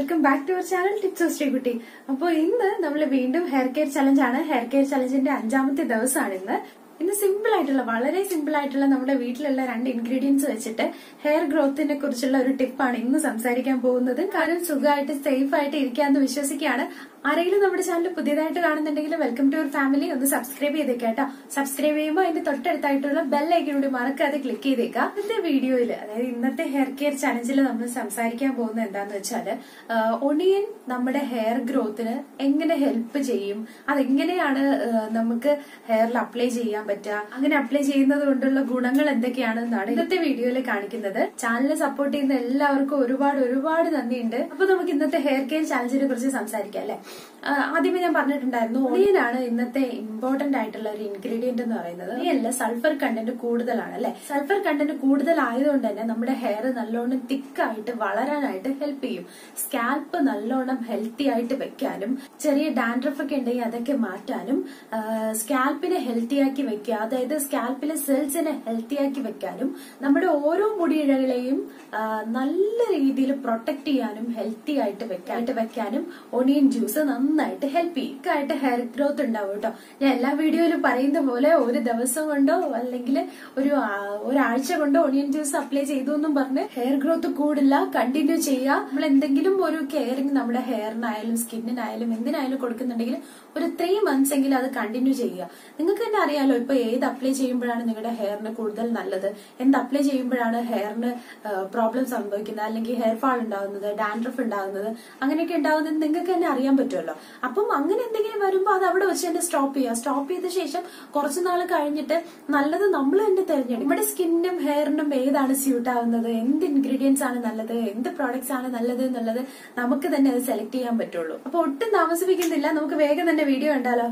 welcome back to our channel tips of Sreekutty അപ്പോൾ ഇന്ന് നമ്മൾ വീണ്ടും ഹെയർ കെയർ ചലഞ്ച് ആണ് ഹെയർ കെയർ ചലഞ്ചിന്റെ അഞ്ചാമത്തെ ദിവസമാണ് ഇന്ന് ഇന്ന് സിമ്പിൾ ആയിട്ടുള്ള വളരെ സിമ്പിൾ ആയിട്ടുള്ള നമ്മുടെ വീട്ടിലുള്ള രണ്ട് ഇൻഗ്രീഡിയൻസ് വെച്ചിട്ട് ഹെയർ ഗ്രോത്തിനെ കുറിച്ചുള്ള ഒരു ടിപ്പാണ് ഇന്ന് സംസാരിക്കാൻ പോകുന്നത് കാരണം സുഖമായിട്ട് സേഫ് ആയിട്ട് ഇരിക്കാമെന്ന് വിശ്വസിക്കുകയാണ് ആരെങ്കിലും നമ്മുടെ ചാനൽ പുതിയതായിട്ട് കാണുന്നുണ്ടെങ്കിൽ വെൽക്കം ടു യുവർ ഫാമിലി ഒന്ന് സബ്സ്ക്രൈബ് ചെയ്തേക്കാട്ടോ സബ്സ്ക്രൈബ് ചെയ്യുമ്പോൾ അതിന്റെ തൊട്ടടുത്തായിട്ടുള്ള ബെല്ലൈക്കനോട് മറക്കാതെ ക്ലിക്ക് ചെയ്തേക്കാം ഇന്നത്തെ വീഡിയോയിൽ അതായത് ഇന്നത്തെ ഹെയർ കെയർ ചലഞ്ചിൽ നമ്മൾ സംസാരിക്കാൻ പോകുന്നത് എന്താന്ന് വെച്ചാൽ ഒണിയൻ നമ്മുടെ ഹെയർ ഗ്രോത്തിന് എങ്ങനെ ഹെൽപ്പ് ചെയ്യും അതെങ്ങനെയാണ് ആ, നമുക്ക് ഹെയറിൽ അപ്ലൈ ചെയ്യാൻ പറ്റുക അങ്ങനെ അപ്ലൈ ചെയ്യുന്നത് കൊണ്ടുള്ള ഗുണങ്ങൾ എന്തൊക്കെയാണെന്നാണ് ഇന്നത്തെ വീഡിയോയിൽ കാണിക്കുന്നത് ചാനൽ സപ്പോർട്ട് ചെയ്യുന്ന എല്ലാവർക്കും ഒരുപാട് ഒരുപാട് നന്ദിയുണ്ട് അപ്പൊ നമുക്ക് ഇന്നത്തെ ഹെയർ കെയർ ചലഞ്ചിനെ കുറിച്ച് സംസാരിക്കാം അല്ലെ ആദ്യമേ ഞാൻ പറഞ്ഞിട്ടുണ്ടായിരുന്നു ഒണിയനാണ് ഇന്നത്തെ ഇമ്പോർട്ടന്റ് ആയിട്ടുള്ള ഒരു ഇൻഗ്രീഡിയന്റ് എന്ന് പറയുന്നത് ഒണിയനില് സൾഫർ കണ്ടന്റ് കൂടുതലാണ് അല്ലെ സൾഫർ കണ്ടന്റ് കൂടുതൽ ആയതുകൊണ്ട് തന്നെ നമ്മുടെ ഹെയർ നല്ലോണം തിക്കായിട്ട് വളരാനായിട്ട് ഹെൽപ്പ് ചെയ്യും സ്കാൽപ്പ് നല്ലോണം ഹെൽത്തി ആയിട്ട് വെക്കാനും ചെറിയ ഡാൻഡ്രഫ് ഒക്കെ ഉണ്ടെങ്കിൽ അതൊക്കെ മാറ്റാനും സ്കാൽപ്പിനെ ഹെൽത്തി ആക്കി വെക്കുക അതായത് സ്കാൽപ്പിലെ സെൽസിനെ ഹെൽത്തി ആക്കി വെക്കാനും നമ്മുടെ ഓരോ മുടിയിഴകളെയും ആ, നല്ല രീതിയിൽ പ്രൊട്ടക്ട് ചെയ്യാനും ഹെൽത്തി ആയിട്ട് വെക്കാനായിട്ട് വെക്കാനും ഒണിയൻ ജ്യൂസ് നന്നായിട്ട് ഹെൽപ്പ് ചെയ്യും ആയിട്ട് ഹെയർ ഗ്രോത്ത് ഉണ്ടാവും കേട്ടോ ഞാൻ എല്ലാ വീഡിയോയിലും പറയുന്ന പോലെ ഒരു ദിവസം കൊണ്ടോ അല്ലെങ്കിൽ ഒരു ആ- ഒരാഴ്ച കൊണ്ടോ ഒണിയൻ ജ്യൂസ് അപ്ലൈ ചെയ്തു എന്നും പറഞ്ഞ് ഹെയർ ഗ്രോത്ത് കൂടില്ല കണ്ടിന്യൂ ചെയ്യുക നമ്മൾ എന്തെങ്കിലും ഒരു കെയറിങ് നമ്മുടെ ഹെയറിനായാലും സ്കിന്നിനായാലും എന്തിനായാലും കൊടുക്കുന്നുണ്ടെങ്കിൽ ഒരു ത്രീ മന്ത്സ് എങ്കിലും അത് കണ്ടിന്യൂ ചെയ്യുക നിങ്ങൾക്ക് തന്നെ അറിയാലോ ഇപ്പൊ ഏത് അപ്ലൈ ചെയ്യുമ്പോഴാണ് നിങ്ങളുടെ ഹെയറിന് കൂടുതൽ നല്ലത് എന്ത് അപ്ലൈ ചെയ്യുമ്പോഴാണ് ഹെയറിന് പ്രോബ്ലം സംഭവിക്കുന്നത് അല്ലെങ്കിൽ ഹെയർ ഫാൾ ഉണ്ടാകുന്നത് ഡാൻഡ്രഫ് ഉണ്ടാകുന്നത് അങ്ങനെയൊക്കെ ഉണ്ടാകുന്നത് നിങ്ങൾക്ക് തന്നെ അറിയാൻ പറ്റുമല്ലോ അപ്പം അങ്ങനെ എന്തെങ്കിലും വരുമ്പോൾ അത് അവിടെ വെച്ച് തന്നെ സ്റ്റോപ്പ് ചെയ്യുക സ്റ്റോപ്പ് ചെയ്ത ശേഷം കുറച്ചു നാൾ കഴിഞ്ഞിട്ട് നല്ലത് നമ്മൾ തന്നെ തിരഞ്ഞെടുക്കും നമ്മുടെ സ്കിന്നിനും ഹെയറിനും ഏതാണ് സ്യൂട്ട് ആവുന്നത് എന്ത് ഇൻഗ്രീഡിയൻസ് ആണ് നല്ലത് എന്ത് പ്രോഡക്ട്സ് ആണ് നല്ലത് എന്നുള്ളത് നമുക്ക് തന്നെ അത് സെലക്ട് ചെയ്യാൻ പറ്റുള്ളൂ അപ്പൊ ഒട്ടും താമസിപ്പിക്കുന്നില്ല നമുക്ക് വേഗം തന്നെ വീഡിയോ കണ്ടാലോ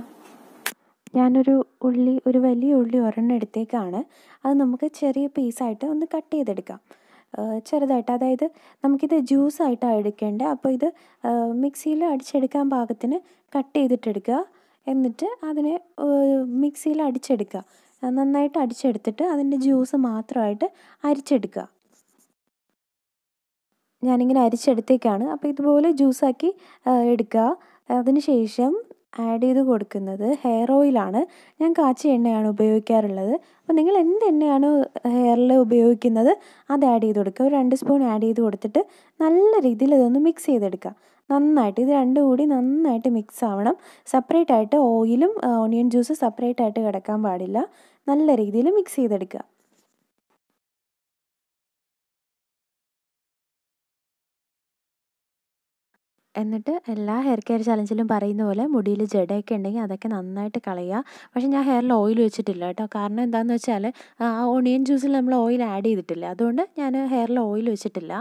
ഞാനൊരു ഉള്ളി ഒരു വലിയ ഉള്ളി ഒരെണ്ണം എടുത്തേക്കാണ് അത് നമുക്ക് ചെറിയ പീസായിട്ട് ഒന്ന് കട്ട് ചെയ്തെടുക്കാം ആ, ചെറുതായിട്ട് അതായത് നമുക്കിത് ജ്യൂസായിട്ടാണ് എടുക്കേണ്ടത് അപ്പോൾ ഇത് മിക്സിയിൽ അടിച്ചെടുക്കാൻ പാകത്തിന് കട്ട് ചെയ്തിട്ടെടുക്കുക എന്നിട്ട് അതിനെ മിക്സിയിൽ അടിച്ചെടുക്കുക ആ, നന്നായിട്ട് അടിച്ചെടുത്തിട്ട് അതിൻ്റെ ജ്യൂസ് മാത്രമായിട്ട് അരിച്ചെടുക്കുക ഞാനിങ്ങനെ അരിച്ചെടുത്തേക്കാണ് അപ്പോൾ ഇതുപോലെ ജ്യൂസാക്കി എടുക്കുക അതിനുശേഷം ആഡ് ചെയ്ത് കൊടുക്കുന്നത് ഹെയർ ഓയിലാണ് ഞാൻ കാച്ചിയ എണ്ണയാണ് ഉപയോഗിക്കാറുള്ളത് അപ്പോൾ നിങ്ങൾ എന്ത് എണ്ണയാണോ ഹെയറിൽ ഉപയോഗിക്കുന്നത് അത് ആഡ് ചെയ്ത് കൊടുക്കുക ഒരു രണ്ട് സ്പൂൺ ആഡ് ചെയ്ത് കൊടുത്തിട്ട് നല്ല രീതിയിൽ ഇതൊന്ന് മിക്സ് ചെയ്തെടുക്കുക നന്നായിട്ട് ഇത് രണ്ടും കൂടി നന്നായിട്ട് മിക്സ് ആവണം സെപ്പറേറ്റ് ആയിട്ട് ഓയിലും ഓണിയൻ ജ്യൂസ് സെപ്പറേറ്റ് ആയിട്ട് കിടക്കാൻ പാടില്ല നല്ല രീതിയിൽ മിക്സ് ചെയ്തെടുക്കുക എന്നിട്ട് എല്ലാ ഹെയർ കെയർ ചലഞ്ചിലും പറയുന്ന പോലെ മുടിയിൽ ജടയൊക്കെ ഉണ്ടെങ്കിൽ അതൊക്കെ നന്നായിട്ട് കളയുക പക്ഷേ ഞാൻ ഹെയറിൽ ഓയിൽ വെച്ചിട്ടില്ല കേട്ടോ കാരണം എന്താണെന്ന് വെച്ചാൽ ആ ഓണിയൻ ജ്യൂസിൽ നമ്മൾ ഓയിൽ ആഡ് ചെയ്തിട്ടില്ല അതുകൊണ്ട് ഞാൻ ഹെയറിൽ ഓയിൽ വെച്ചിട്ടില്ല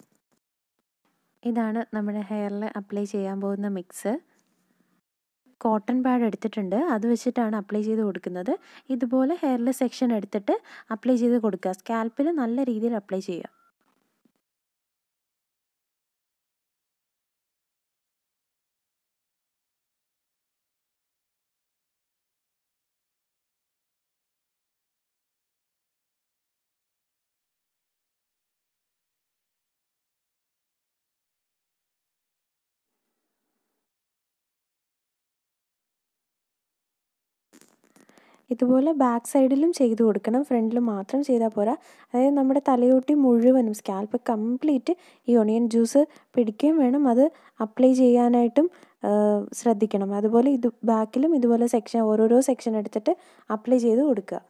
ഇതാണ് നമ്മുടെ ഹെയറിൽ അപ്ലൈ ചെയ്യാൻ പോകുന്ന മിക്സ് കോട്ടൺ പാഡ് എടുത്തിട്ടുണ്ട് അത് വെച്ചിട്ടാണ് അപ്ലൈ ചെയ്ത് കൊടുക്കുന്നത് ഇതുപോലെ ഹെയറിൽ സെക്ഷൻ എടുത്തിട്ട് അപ്ലൈ ചെയ്ത് കൊടുക്കുക സ്കാൽപ്പിൽ നല്ല രീതിയിൽ അപ്ലൈ ചെയ്യുക ഇതുപോലെ ബാക്ക് സൈഡിലും ചെയ്ത് കൊടുക്കണം ഫ്രണ്ടിൽ മാത്രം ചെയ്താൽ പോരാ അതായത് നമ്മുടെ തലയോട്ടി മുഴുവനും സ്കാൽപ്പ് കംപ്ലീറ്റ് ഈ ഒണിയൻ ജ്യൂസ് പിടിക്കുകയും വേണം അത് അപ്ലൈ ചെയ്യാനായിട്ടും ആ, ശ്രദ്ധിക്കണം അതുപോലെ ഇത് ബാക്കിലും ഇതുപോലെ സെക്ഷൻ ഓരോരോ സെക്ഷൻ എടുത്തിട്ട് അപ്ലൈ ചെയ്ത് കൊടുക്കുക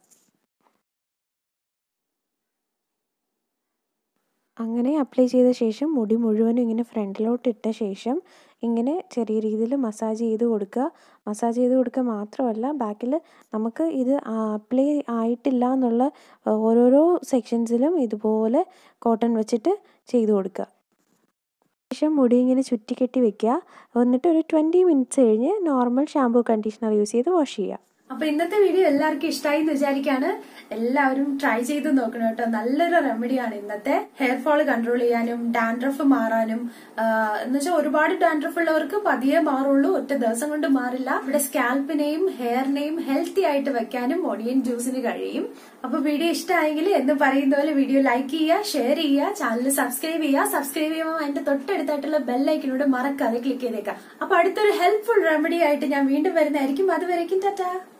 അങ്ങനെ അപ്ലൈ ചെയ്ത ശേഷം മുടി മുഴുവനും ഇങ്ങനെ ഫ്രണ്ടിലോട്ട് ഇട്ട ശേഷം ഇങ്ങനെ ചെറിയ രീതിയിൽ മസാജ് ചെയ്ത് കൊടുക്കുക മസാജ് ചെയ്ത് കൊടുക്കുക മാത്രമല്ല ബാക്കിൽ നമുക്ക് ഇത് അപ്ലൈ ആയിട്ടില്ല എന്നുള്ള ഓരോരോ സെക്ഷൻസിലും ഇതുപോലെ കോട്ടൺ വെച്ചിട്ട് ചെയ്ത് കൊടുക്കുക ശേഷം മുടി ഇങ്ങനെ ചുറ്റിക്കെട്ടി വെക്കുക എന്നിട്ട് ഒരു ട്വൻറ്റി മിനിറ്റ്സ് കഴിഞ്ഞ് നോർമൽ ഷാമ്പൂ കണ്ടീഷണർ യൂസ് ചെയ്ത് വാഷ് ചെയ്യുക അപ്പൊ ഇന്നത്തെ വീഡിയോ എല്ലാവർക്കും ഇഷ്ടമായി എന്ന് വിചാരിക്കാണ് എല്ലാവരും ട്രൈ ചെയ്ത് നോക്കണം കേട്ടോ നല്ലൊരു റെമഡിയാണ് ഇന്നത്തെ ഹെയർ ഫോൾ കൺട്രോൾ ചെയ്യാനും ഡാൻഡ്രഫ് മാറാനും എന്ന് വെച്ചാൽ ഒരുപാട് ഡാൻഡ്രഫ് ഉള്ളവർക്ക് പതിയെ മാറുള്ളൂ ഒറ്റ ദിവസം കൊണ്ട് മാറില്ല ഇവിടെ സ്കാൽപ്പിനെയും ഹെയറിനെയും ഹെൽത്തി ആയിട്ട് വെക്കാനും ഒണിയൻ ജ്യൂസിന് കഴിയും അപ്പൊ വീഡിയോ ഇഷ്ടമായെങ്കിൽ എന്ന് പറയുന്ന പോലെ വീഡിയോ ലൈക്ക് ചെയ്യുക ഷെയർ ചെയ്യുക ചാനൽ സബ്സ്ക്രൈബ് ചെയ്യുക സബ്സ്ക്രൈബ് ചെയ്യുമ്പോൾ അതിന്റെ തൊട്ടടുത്തായിട്ടുള്ള ബെല്ലൈക്കിനോട് മറക്കാതെ ക്ലിക്ക് ചെയ്തേക്കാം അപ്പൊ അടുത്തൊരു ഹെൽപ്ഫുൾ റെമഡി ആയിട്ട് ഞാൻ വീണ്ടും വരുന്നതായിരിക്കും അതുവരേക്കും ടാറ്റാ